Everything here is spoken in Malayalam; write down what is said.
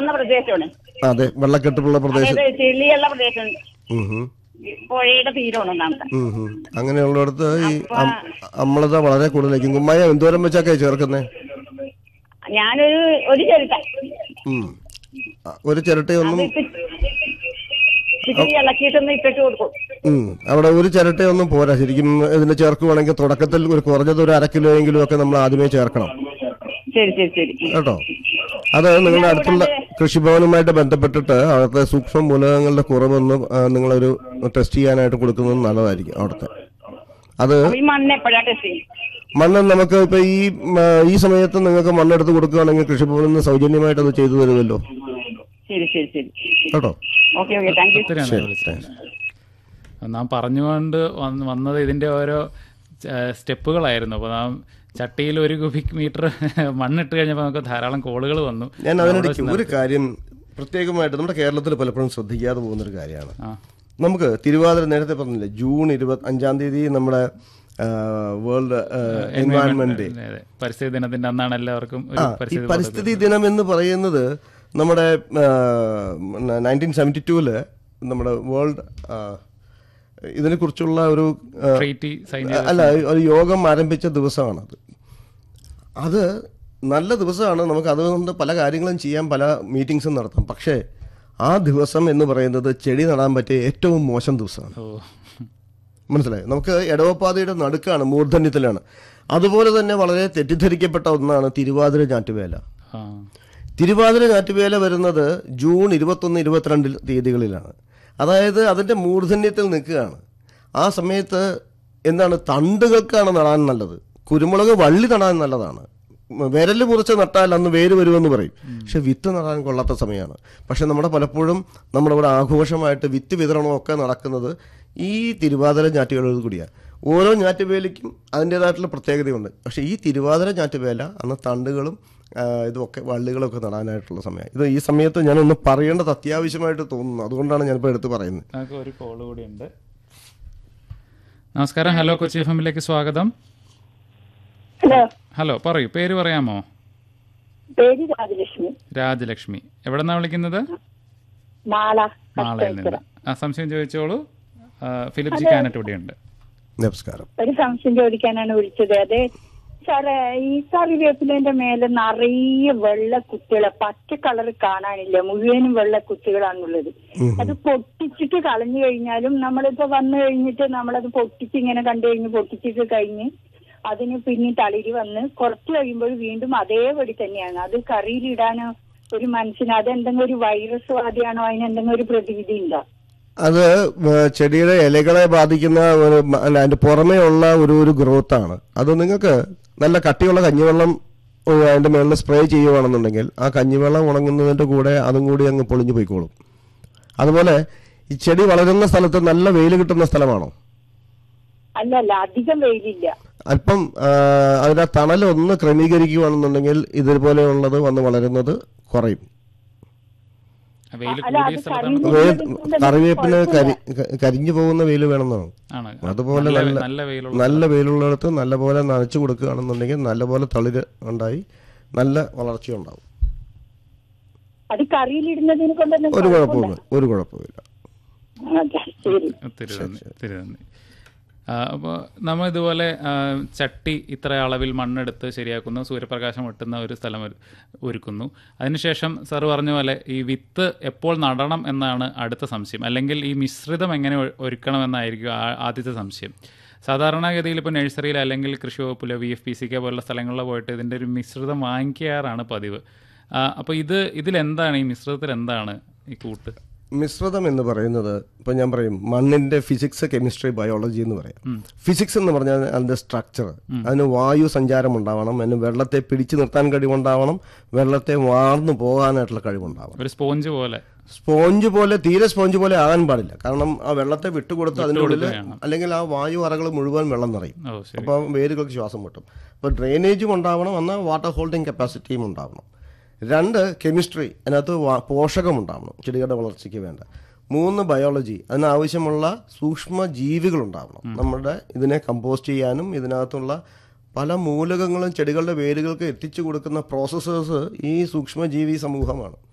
താന്ന പ്രദേശമാണ് അതെ വെള്ളക്കെട്ടുള്ള പ്രദേശം അതായത് ചെളിയുള്ള പ്രദേശം ഉം ഉം. പുഴയുടെ തീരമാണ് ഒന്നാമത്തെ ഉം ഉം. അങ്ങനെയുള്ളിടത്ത് ഈ അം- അമ്ലത വളരെ കൂടുതലായിരിക്കും കുമ്മായ എന്തോരം വെച്ചൊക്കെ ചേർക്കുന്നേ ഞാനൊരു ഒരു ചെറുക്ക ഉം. ആ, ഒരു ചിരട്ടയൊന്നും ഇച്ചിരി ഇളക്കിയിട്ടൊന്ന് ഇട്ടിട്ട് കൊടുക്കും ഉം. അവിടെ ഒരു ചിരട്ടയൊന്നും പോരാ ശരിക്കും ഇതിന് ചേർക്കുവാണെങ്കിൽ തുടക്കത്തിൽ ഒരു കുറഞ്ഞത് ഒരു അര കിലോ എങ്കിലും ഒക്കെ നമ്മൾ ആദ്യമേ ചേർക്കണം ശരി ശരി ശരി കേട്ടോ അത് നിങ്ങളുടെ അടുത്തുള്ള കൃഷിഭവനുമായിട്ട് ബന്ധപ്പെട്ടിട്ട് അവിടുത്തെ സൂക്ഷ്മ മൂലകങ്ങളുടെ കുറവൊന്ന് ആ, നിങ്ങളൊരു ടെസ്റ്റ് ചെയ്യാനായിട്ട് കൊടുക്കുന്നത് നല്ലതായിരിക്കും അവിടുത്തെ അത് അപ്പൊ ഈ മണ്ണ് എപ്പോഴാ ടെസ്റ്റ് ചെയ്യും മണ്ണ് നമുക്ക് ഇപ്പൊ ഈ മ, ഈ സമയത്ത് നിങ്ങൾക്ക് മണ്ണെടുത്ത് കൊടുക്കുകയാണെങ്കിൽ കൃഷിഭവനിൽ നിന്ന് സൗജന്യമായിട്ട് അത് ചെയ്തു തരുമല്ലോ ശരി ശരി ശരി കേട്ടോ ഓക്കെ ഓക്കെ താങ്ക് യു ഒത്തിരിയാണ് ശരി വിളിച്ചത് താങ്ക്സ്. നാം പറഞ്ഞുകൊണ്ട് വന്ന് വന്നത് ഇതിന്റെ ഓരോ ച- സ്റ്റെപ്പുകളായിരുന്നു അപ്പോൾ നാം ചട്ടിയിൽ ഒരു കുബിക് മീറ്റർ മണ്ണിട്ട് കഴിഞ്ഞപ്പോൾ നമുക്ക് ധാരാളം കോളുകൾ വന്നു ഞാൻ അതിനിടയ്ക്ക് ഒരു കാര്യം പ്രത്യേകമായിട്ട് നമ്മുടെ കേരളത്തിൽ പലപ്പോഴും ശ്രദ്ധിക്കാതെ പോകുന്നൊരു കാര്യമാണ് ആ നമുക്ക് തിരുവാതിര നേരത്തെ പറഞ്ഞില്ലേ ജൂൺ ഇരുപത്തി അഞ്ചാം തീയതി നമ്മുടെ വേൾഡ് എൻവയൺമെന്റ് ഡേ അതെ, അതെ. പരിസ്ഥിതി ദിനത്തിന്റെ അന്നാണ് എല്ലാവർക്കും ഒരു ആ ഈ പരിസ്ഥിതി പരിസ്ഥിതി ദിനം എന്ന് പറയുന്നത് നമ്മുടെ നയൻറ്റീൻ സെവൻറ്റി ടൂല് നമ്മുടെ വേൾഡ് ഇതിനെക്കുറിച്ചുള്ള ഒരു ആ, ട്രീറ്റി സൈൻ അല്ല ഒരു യോഗം ആരംഭിച്ച ദിവസമാണത് അത് നല്ല ദിവസമാണ് നമുക്ക് അതുകൊണ്ട് പല കാര്യങ്ങളും ചെയ്യാൻ പല മീറ്റിങ്സും നടത്താം പക്ഷേ ആ ദിവസം എന്ന് പറയുന്നത് ചെടി നടാൻ പറ്റിയ ഏറ്റവും മോശം ദിവസമാണ് ഓ മനസ്സിലായി നമുക്ക് എടവപ്പാതയുടെ നടുക്കാണ് മൂർധന്യത്തിലാണ് അതുപോലെ തന്നെ വളരെ തെറ്റിദ്ധരിക്കപ്പെട്ട ഒന്നാണ് തിരുവാതിര ഞാറ്റുവേല ആ തിരുവാതിര ഞാറ്റുവേല വരുന്നത് ജൂൺ ഇരുപത്തൊന്ന് ഇരുപത്തിരണ്ടിൽ തീയതികളിലാണ് അതായത് അതിൻ്റെ മൂർധന്യത്തിൽ നിൽക്കുകയാണ് ആ സമയത്ത് എന്താണ് തണ്ടുകൾക്കാണ് നടാൻ നല്ലത് കുരുമുളക് വള്ളി നടാൻ നല്ലതാണ് വിരൽ മുറിച്ച് നട്ടാൽ അന്ന് വേര് വരുമെന്ന് പറയും പക്ഷെ വിത്ത് നടാൻ കൊള്ളാത്ത സമയമാണ് പക്ഷെ നമ്മുടെ പലപ്പോഴും നമ്മുടെ ഇവിടെ ആഘോഷമായിട്ട് വിത്ത് വിതരണമൊക്കെ നടക്കുന്നത് ഈ തിരുവാതിര ഞാറ്റുകളിൽ കൂടിയാണ് ഓരോ ഞാറ്റുവേലയ്ക്കും അതിൻ്റേതായിട്ടുള്ള പ്രത്യേകതയുണ്ട് പക്ഷേ ഈ തിരുവാതിര ഞാറ്റുവേല അന്ന് തണ്ടുകളും ആ, ഇതൊക്കെ വള്ളികളൊക്കെ നടാനായിട്ടുള്ള സമയം ഇത് ഈ സമയത്ത് ഞാനൊന്ന് പറയേണ്ടത് അത്യാവശ്യമായിട്ട് തോന്നുന്നു അതുകൊണ്ടാണ് ഞാനിപ്പോൾ എടുത്ത് പറയുന്നത് നമുക്ക് ഒരു കോള് കൂടി ഉണ്ട് നമസ്കാരം ഹലോ കൊച്ചി എഫ് എമ്മിലേക്ക് സ്വാഗതം ഹലോ ഹലോ പറയൂ പേര് പറയാമോ പേര് രാജലക്ഷ്മി രാജലക്ഷ്മി എവിടെ നിന്നാണ് വിളിക്കുന്നത് മാള നാളെയിൽ നിന്ന് ആ സംശയം ചോദിച്ചോളൂ ആ, ഫിലിപ്പ് ജി കാനറ്റ് ഇവിടെയുണ്ട് നമസ്കാരം ഒരു സംശയം ചോദിക്കാനാണ് വിളിച്ചത് അതെ സാറേ ഈ കറിവേപ്പിലന്റെ മേലെ നിറയെ വെള്ള കുത്തികളെ പച്ച കളർ കാണാനില്ല മുഴുവനും വെള്ള കുത്തികളാണുള്ളത് അത് പൊട്ടിച്ചിട്ട് കളഞ്ഞു കഴിഞ്ഞാലും നമ്മളിപ്പോ വന്നു കഴിഞ്ഞിട്ട് നമ്മളത് പൊട്ടിച്ച് ഇങ്ങനെ കണ്ടു കഴിഞ്ഞ് പൊട്ടിച്ചിട്ട് കഴിഞ്ഞ് അതിന് പിന്നെ തളിരി വന്ന് കുറച്ച് കഴിയുമ്പോൾ വീണ്ടും അതേപടി തന്നെയാണ് അത് കറിയിലിടാനോ ഒരു മനുഷ്യന് അതെന്തെങ്കിലും ഒരു വൈറസ് ബാധയാണോ അതിന് എന്തെങ്കിലും ഒരു പ്രതിവിധി ഉണ്ടോ അത് ഏ, ചെടിയുടെ ഇലകളെ ബാധിക്കുന്ന ഒരു മ- അല്ല അതിന്റെ പുറമേ ഉള്ള ഒരു ഒരു ഗ്രോത്ത് ആണ് അത് നിങ്ങൾക്ക് നല്ല കട്ടിയുള്ള കഞ്ഞിവെള്ളം ഏ, അതിന്റെ മുകളിൽ സ്പ്രേ ചെയ്യുവാണെന്നുണ്ടെങ്കിൽ ആ കഞ്ഞിവെള്ളം ഉണങ്ങുന്നതിന്റെ കൂടെ അതും കൂടി അങ്ങ് പൊളിഞ്ഞു പോയിക്കോളും അതുപോലെ ഈ ചെടി വളരുന്ന സ്ഥലത്ത് നല്ല വെയിൽ കിട്ടുന്ന സ്ഥലമാണോ അല്ല അല്ല അധികം വെയിലില്ല അല്പം ആ, അതിന്റെ തണൽ ഒന്ന് ക്രമീകരിക്കുകയാണെന്നുണ്ടെങ്കിൽ ഇതുപോലെയുള്ളത് വന്ന് വളരുന്നത് കുറയും വെയിൽ അല്ല, കൂടിയ അത് സ്ഥലത്താണ് കറിവേപ്പില- കറിവേപ്പിന് കരി ക- കരിഞ്ഞു പോകുന്ന വെയിൽ വേണമെന്നാണ് ആണ് അതുപോലെ നല്ല നല്ല നല്ല വെയിലുള്ള നല്ല വെയിലുള്ളിടത്ത് നല്ലപോലെ നനച്ചു കൊടുക്കുകയാണെന്നുണ്ടെങ്കിൽ നല്ലപോലെ തളിര് ഉണ്ടായി നല്ല വളർച്ചയുണ്ടാവും അത് കറിയിലിടുന്നതിന് കൊണ്ടൊന്നും ഒരു കുഴപ്പമില്ല ഒരു കുഴപ്പമില്ല അതെ ശരി ഒത്തിരി നന്ദി ഒത്തിരി നന്ദി അപ്പോൾ നമ്മൾ ഇതുപോലെ ആ, ചട്ടി ഇത്ര അളവിൽ മണ്ണെടുത്ത് ശരിയാക്കുന്നു സൂര്യപ്രകാശം വെട്ടുന്ന ഒരു സ്ഥലം ഒരു- ഒരുക്കുന്നു അതിനുശേഷം സാർ പറഞ്ഞ പോലെ ഈ വിത്ത് എപ്പോൾ നടണം എന്നാണ് അടുത്ത സംശയം അല്ലെങ്കിൽ ഈ മിശ്രിതം എങ്ങനെ ഒ- ഒരുക്കണമെന്നായിരിക്കും ആ- ആദ്യത്തെ സംശയം സാധാരണഗതിയിൽ ഇപ്പോൾ നഴ്സറിയിൽ അല്ലെങ്കിൽ കൃഷി വകുപ്പിലോ V F P C K പോലുള്ള സ്ഥലങ്ങളിലോ പോയിട്ട് ഇതിൻ്റെ ഒരു മിശ്രിതം വാങ്ങിക്കാറാണ് പതിവ് അപ്പോൾ ഇത് ഇതിലെന്താണ് ഈ മിശ്രിതത്തിൽ എന്താണ് ഈ കൂട്ട് മിശ്രിതം എന്ന് പറയുന്നത് ഇപ്പൊ ഞാൻ പറയും മണ്ണിന്റെ ഫിസിക്സ് കെമിസ്ട്രി ബയോളജി എന്ന് പറയാം ഫിസിക്സ് എന്ന് പറഞ്ഞാൽ അതിന്റെ സ്ട്രക്ചർ അതിന് വായു സഞ്ചാരം ഉണ്ടാവണം അതിന് വെള്ളത്തെ പിടിച്ചു നിർത്താൻ കഴിവുണ്ടാവണം വെള്ളത്തെ വാർന്നു പോകാനായിട്ടുള്ള കഴിവുണ്ടാവണം ഒരു സ്പോഞ്ച് പോലെ സ്പോഞ്ച് പോലെ തീരെ സ്പോഞ്ച് പോലെ ആകാൻ പാടില്ല കാരണം ആ വെള്ളത്തെ വിട്ടുകൊടുത്ത് അതിൻ്റെ ഉള്ളിൽ വിട്ടുകൊടുക്കുകയാണ്. അല്ലെങ്കിൽ ആ വായു അറകൾ മുഴുവൻ വെള്ളം നിറയും ഓ ശരി അപ്പോൾ വേരുകൾക്ക് ശ്വാസം മുട്ടും അപ്പോൾ ഡ്രെയിനേജും ഉണ്ടാവണം എന്നാൽ വാട്ടർ ഹോൾഡിംഗ് കപ്പാസിറ്റിയും ഉണ്ടാവണം രണ്ട് കെമിസ്ട്രി അതിനകത്ത് വാ- പോഷകം ഉണ്ടാവണം ചെടികളുടെ വളർച്ചയ്ക്ക് വേണ്ട മൂന്ന് ബയോളജി അതിനാവശ്യമുള്ള സൂക്ഷ്മ ജീവികൾ ഉണ്ടാവണം നമ്മുടെ ഇതിനെ കമ്പോസ്റ്റ് ചെയ്യാനും ഇതിനകത്തുള്ള പല മൂലകങ്ങളും ചെടികളുടെ വേരുകൾക്ക് എത്തിച്ചു കൊടുക്കുന്ന പ്രോസസ്സേഴ്സ് ഈ സൂക്ഷ്മജീവി സമൂഹമാണ്